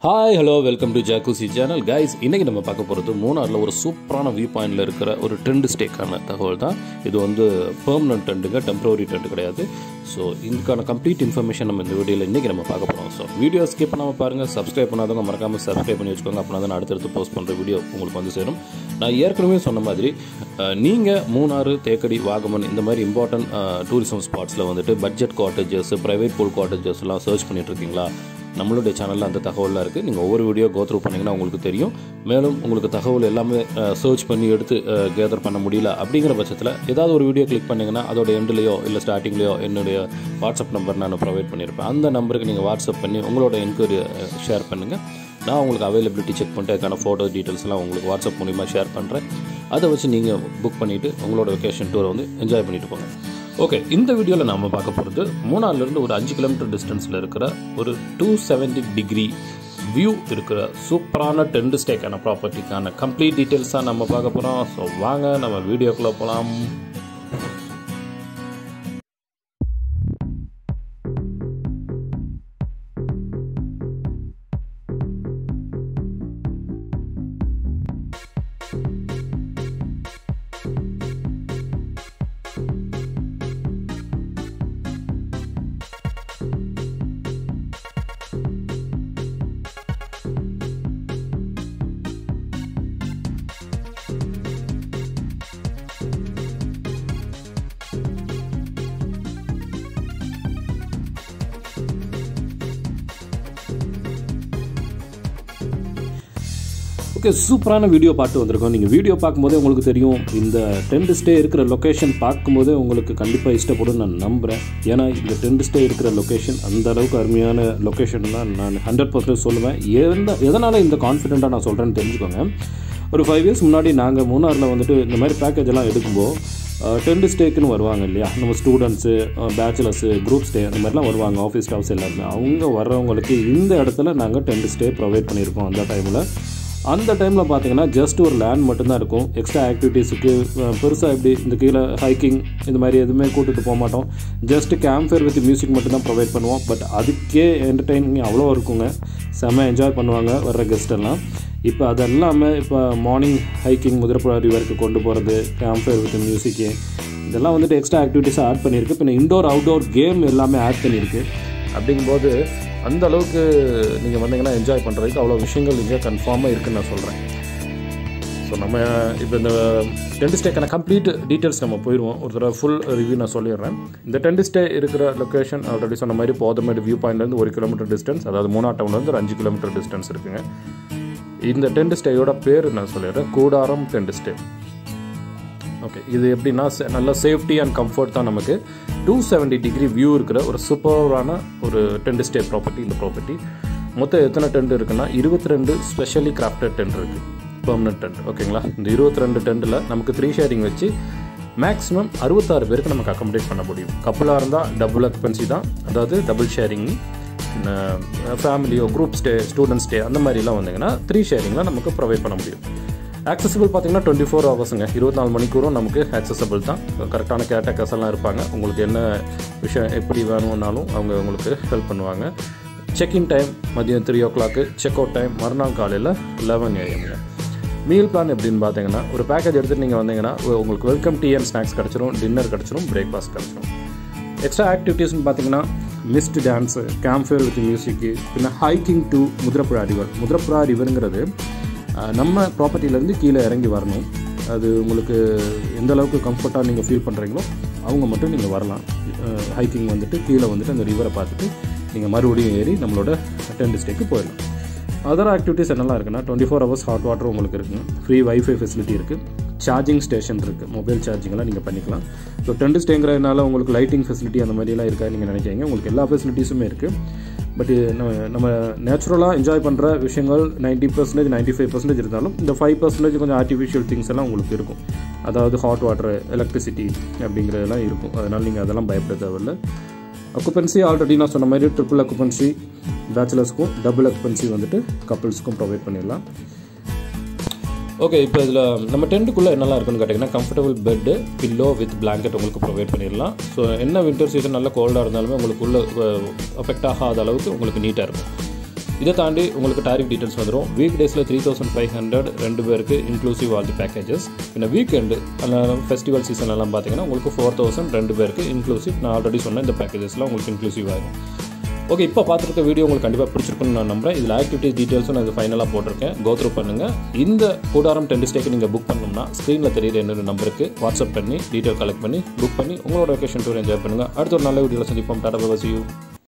hi hello welcome to ஜாக்குசி channel guys இன்றைக்கி நம்ம பார்க்க போகிறது மூணாரில் ஒரு சூப்பரான வியூ பாயிண்டில் இருக்கிற ஒரு ட்ரெண்ட் ஸ்டேக்கான தகவல் தான் இது வந்து பெர்மனன்ட் டென்ட்டுங்க டெம்பரரி டென்ட் கிடையாது ஸோ இதுக்கான கம்ப்ளீட் இன்ஃபர்மேஷன் நம்ம இந்த வீடியோவில் இன்றைக்கி நம்ம பார்க்க போகிறோம் ஸோ வீடியோ ஸ்கிப் பண்ணாமல் பாருங்கள் சப்ஸ்கிரைப் பண்ணாதவங்க மறக்காமல் சப்ஸ்கிரைப் பண்ணி வச்சுக்கோங்க அப்படின்னா தான் நான் அடுத்தடுத்து போஸ்ட் பண்ணுற வீடியோ உங்களுக்கு வந்து சேரும் நான் ஏற்கனவே சொன்ன மாதிரி நீங்கள் மூணாறு தேக்கடி வாகமன் இந்த மாதிரி இம்பார்ட்டன்ட் டூரிசம் ஸ்பாட்ஸில் வந்துட்டு பட்ஜெட் காட்டேஜஸ் ப்ரைவேட் பூல் காட்டேஜஸ்லாம் சர்ச் பண்ணிட்டு இருக்கீங்களா நம்மளுடைய சேனலில் அந்த தகவல்லாம் இருக்குது நீங்கள் ஒவ்வொரு வீடியோ கோத்ரூ பண்ணிங்கன்னா உங்களுக்கு தெரியும் மேலும் உங்களுக்கு தகவல் எல்லாமே சர்ச் பண்ணி எடுத்து கேதர் பண்ண முடியல அப்படிங்கிற பட்சத்தில் ஏதாவது ஒரு வீடியோ கிளிக் பண்ணிங்கன்னா அதோட எண்ட்லேயோ இல்லை ஸ்டார்டிங்லேயோ என்னுடைய வாட்ஸ்அப் நம்பர் நான் ப்ரொவைட் பண்ணியிருப்பேன் அந்த நம்பருக்கு நீங்கள் வாட்ஸ்அப் பண்ணி உங்களோட என்கொயரி ஷேர் பண்ணுங்கள் நான் உங்களுக்கு அவைலபிலிட்டி செக் பண்ணிட்டு அதுக்கான ஃபோட்டோ டீட்டெயில்ஸ்லாம் உங்களுக்கு வாட்ஸ்அப் மூலிமா ஷேர் பண்ணுறேன் அதை வச்சு நீங்கள் புக் பண்ணிவிட்டு உங்களோட வெக்கேஷன் டூரை வந்து என்ஜாய் பண்ணிட்டு போங்க ஓகே இந்த வீடியோவில் நாம் பார்க்க போகிறது மூணாறுலேருந்து ஒரு அஞ்சு கிலோமீட்டர் டிஸ்டன்ஸில் இருக்கிற ஒரு டூ செவன்டி டிகிரி வியூ இருக்கிற சூப்பரான டென்ட் ஸ்டேக்கான ப்ராப்பர்ட்டிக்கான கம்ப்ளீட் டீட்டெயில்ஸ் தான் நம்ம பார்க்க போகிறோம் ஸோ வாங்க நம்ம வீடியோக்குள்ளே போகலாம் ஓகே சூப்பரான வீடியோ பார்த்து வந்திருக்கோம் நீங்கள் வீடியோ பார்க்கும்போதே உங்களுக்கு தெரியும் இந்த டென்ட் ஸ்டே இருக்கிற லொக்கேஷன் பார்க்கும்போதே உங்களுக்கு கண்டிப்பாக இஷ்டப்படும் நான் நம்புகிறேன் ஏன்னா இந்த டென்ட் ஸ்டே இருக்கிற லொக்கேஷன் அந்த அளவுக்கு அருமையான லொக்கேஷன் தான் நான் ஹண்ட்ரட் பர்சன்ட் சொல்லுவேன் எந்த எதனால் இந்த கான்ஃபிடென்ட்டாக நான் சொல்கிறேன்னு தெரிஞ்சுக்கோங்க ஒரு ஃபைவ் இயர்ஸ் முன்னாடி நாங்கள் மூணாரில் வந்துட்டு இந்த மாதிரி பேக்கேஜ் எல்லாம் எடுக்கும்போது டென்ட் ஸ்டேக்குன்னு வருவாங்க இல்லையா நம்ம ஸ்டூடெண்ட்ஸு பேச்சுலர்ஸு குரூப் ஸ்டே அந்த மாதிரிலாம் வருவாங்க ஆஃபீஸ் ஸ்டாஃப்ஸ் எல்லாருமே அவங்க வர்றவங்களுக்கு இந்த இடத்துல நாங்கள் டென்ட் ஸ்டே ப்ரொவைட் பண்ணியிருக்கோம் அந்த டைமில் அந்த டைமில் பார்த்தீங்கன்னா ஜஸ்ட் ஒரு லேண்ட் மட்டும்தான் இருக்கும் எக்ஸ்ட்ரா ஆக்டிவிட்டீஸுக்கு பெருசாக எப்படி இந்த கீழே ஹைக்கிங் இந்த மாதிரி எதுவுமே கூட்டிகிட்டு போக மாட்டோம் just camp fire with music மட்டும் தான் ப்ரொவைட் பண்ணுவோம் பட் அதுக்கே என்டர்டெயினிங் அவ்வளோ இருக்குங்க செம்ம என்ஜாய் பண்ணுவாங்க வர்ற கெஸ்ட் எல்லாம் இப்போ அது இல்லாமல் இப்போ மார்னிங் ஹைக்கிங் முதிரப்புழா ரிவருக்கு கொண்டு போகிறது கேம்ப் ஃபேர் வித் மியூசிக்கு இதெல்லாம் வந்துட்டு எக்ஸ்ட்ரா ஆக்டிவிட்டீஸாக ஆட் பண்ணியிருக்கு இப்போ இன்டோர் அவுட்டோர் கேம் எல்லாமே ஆட் பண்ணியிருக்கு அப்படிங்கும்போது அந்த அளவுக்கு நீங்கள் வந்தீங்கன்னா என்ஜாய் பண்ணுறதுக்கு அவ்வளோ விஷயங்கள் இங்கே கன்ஃபார்மாக இருக்குன்னு நான் சொல்கிறேன் ஸோ நம்ம இப்போ இந்த டென்ட் ஸ்டேக்கான கம்ப்ளீட் டீட்டெயில்ஸ் நம்ம போயிடுவோம் ஒரு தடவை ஃபுல் ரிவ்யூ நான் சொல்லிடுறேன் இந்த டென்ட் ஸ்டே இருக்கிற லொக்கேஷன் ஆல்ரெடி சொன்ன மாதிரி போதமேடு வியூ பாயிண்ட்லேருந்து ஒரு கிலோமீட்டர் டிஸ்டன்ஸ் அதாவது மூணா டவுன்லேருந்து ஒரு அஞ்சு கிலோமீட்டர் டிஸ்டன்ஸ் இருக்குங்க இந்த டென்ட் ஸ்டேயோட பேர் நான் சொல்லிடுறேன் கூடாரம் டென்ட் ஸ்டே ஓகே இது எப்படின்னா நல்ல சேஃப்டி அண்ட் கம்ஃபர்ட் தான் நமக்கு டூ செவன்டி டிகிரி வியூ இருக்கிற ஒரு சூப்பரான ஒரு டென்ட் ஸ்டே ப்ராப்பர்ட்டி இந்த ப்ராப்பர்ட்டி மொத்தம் எத்தனை டென்ட் இருக்குன்னா இருபத்தி ரெண்டு ஸ்பெஷலி கிராஃப்டட் டென்ட் இருக்குது பெர்மனன்ட் டென்ட் ஓகேங்களா இந்த இருபத்தி ரெண்டு டென்ட்டில் நமக்கு த்ரீ ஷேரிங் வச்சு மேக்ஸிமம் அறுபத்தாறு பேருக்கு நமக்கு அக்காமடேட் பண்ண முடியும் கப்பலாக இருந்தால் டபுள் அக்பென்சி தான் அதாவது டபுள் ஷேரிங் ஃபேமிலியோ குரூப் ஸ்டே ஸ்டூடெண்ட் ஸ்டே அந்த மாதிரிலாம் வந்தீங்கன்னா த்ரீ ஷேரிங்கில் நமக்கு ப்ரொவைட் பண்ண முடியும் ஆக்சசபிள் பார்த்தீங்கன்னா டுவெண்ட்டி ஃபோர் ஹவர்ஸுங்க இருபத்தி நாலு மணிக்கூறும் நமக்கு ஆக்சசபிள் தான் கரெக்டான கேட்டக்கர்ஸ் எல்லாம் இருப்பாங்க உங்களுக்கு என்ன விஷயம் எப்படி வேணும்னாலும் அவங்க உங்களுக்கு ஹெல்ப் பண்ணுவாங்க செக்இன் டைம் மதியம் three o'clock check out time மறுநாள் காலையில் லெவன் ஏஎம்ங்க மீல் பிளான் எப்படின்னு பார்த்தீங்கன்னா ஒரு பேக்கேஜ் எடுத்துகிட்டு நீங்கள் வந்தீங்கன்னா உங்களுக்கு வெல்கம் டீ அண்ட் ஸ்நாக்ஸ் கிடச்சிரும் டின்னர் கிடச்சிரும் பிரேக்ஃபாஸ்ட் கிடச்சிரும் எக்ஸ்ட்ரா ஆக்டிவிட்டீஸ்னு பார்த்தீங்கன்னா mist dance campfire with music பின்ன hiking to Muthirapuzha river Muthirapuzha ரிவருங்கிறது நம்ம ப்ராப்பர்ட்டிலேருந்து கீழே இறங்கி வரணும் அது உங்களுக்கு எந்த அளவுக்கு கம்ஃபர்ட்டாக நீங்கள் ஃபீல் பண்ணுறீங்களோ அவங்க மட்டும் நீங்கள் வரலாம் ஹைக்கிங் வந்துட்டு கீழே வந்துட்டு அந்த ரிவரை பார்த்துட்டு நீங்கள் மறுபடியும் ஏறி நம்மளோட டென்ட் ஸ்டேக்கு போயிடலாம் அதர் ஆக்டிவிட்டீஸ் என்னெல்லாம் இருக்குன்னா twenty four hours hot water உங்களுக்கு இருக்குங்க ஃப்ரீ வைஃபை ஃபெசிலிட்டி இருக்குது சார்ஜிங் ஸ்டேஷன் இருக்குது மொபைல் சார்ஜிங்லாம் நீங்கள் பண்ணிக்கலாம் ஸோ டென்ட் ஸ்டேங்கிறதுனால உங்களுக்கு லைட்டிங் ஃபெசிலிட்டி அந்த மாதிரிலாம் இருக்கா நீங்கள் நினைக்கிறீங்க உங்களுக்கு எல்லா ஃபெசிலிட்டிஸுமே இருக்குது பட் நம்ம நம்ம நேச்சுரலாக என்ஜாய் பண்ணுற விஷயங்கள் ninety percentage ninety five percentage இருந்தாலும் இந்த ஃபைவ் பர்சன்டேஜ் கொஞ்சம் ஆர்டிஃபிஷியல் திங்ஸ் எல்லாம் உங்களுக்கு இருக்கும் அதாவது ஹாட் வாட்டர் எலக்ட்ரிசிட்டி அப்படிங்கிறதெல்லாம் இருக்கும் அதனால் நீங்கள் அதெல்லாம் பயப்பட தேவையில்லை அக்குபென்சி ஆல்ரெடி நான் சொன்ன மாதிரி ட்ரிபிள் அக்குபென்சி பேச்சுலர்ஸ்க்கும் டபுள் அக்குபென்சி வந்துட்டு கப்புள்ஸ்க்கும் ப்ரொவைட் பண்ணிடலாம் ஓகே இப்போ இதில் நம்ம டென்ட்டுக்குள்ளே என்னெல்லாம் இருக்குன்னு கேட்டிங்கன்னா comfortable bed pillow with blanket உங்களுக்கு ப்ரொவைட் பண்ணிடலாம் ஸோ என்ன வின்டர் சீசன் நல்லா கோல்டாக இருந்தாலுமே உங்களுக்கு உள்ள அஃபெக்ட் ஆகாத அளவுக்கு உங்களுக்கு நீட்டாக இருக்கும் இதை தாண்டி உங்களுக்கு டாரிஃப் டீட்டெயில்ஸ் வந்துடும் வீக் டேஸில் த்ரீ தௌசண்ட் ஃபைவ் ஹண்ட்ரட் ரெண்டு பேருக்கு இன்க்ளூசிவ் ஆல் தி பேக்கேஜஸ் இந்த வீக்கெண்டு ஃபெஸ்டிவல் சீசன் எல்லாம் பார்த்தீங்கன்னா உங்களுக்கு ஃபோர் தௌசண்ட் ரெண்டு பேருக்கு இன்க்ளூசிவ் நான் ஆல்ரெடி சொன்ன இந்த பேக்கேஜஸ்லாம் உங்களுக்கு இன்க்ளூசிவ் ஆகும் ஓகே இப்போ பார்த்துருக்க வீடியோ உங்களுக்கு கண்டிப்பாக பிடிச்சிருக்குன்னு நான் நம்புறேன் இதில் ஆக்டிவிட்டிஸ் டீட்டெயில்ஸும் நான் இது ஃபைனலாக போட்டிருக்கேன் கோத்ரூ பண்ணுங்கள் இந்த கூடாரம் டென் ஸ்டேக்கு நீங்கள் புக் பண்ணணும்னா ஸ்க்ரீனில் தெரியுற என்னோட நம்பருக்கு வாட்ஸ்அப் பண்ணி டீட்டெயில் கலெக்ட் பண்ணி புக் பண்ணி உங்களோட வெக்கேஷன் டூர் என்ஜாய் பண்ணுங்கள் அடுத்த ஒரு நல்ல வீடியோவில் சந்திப்போம் டாடா பபாசி யூ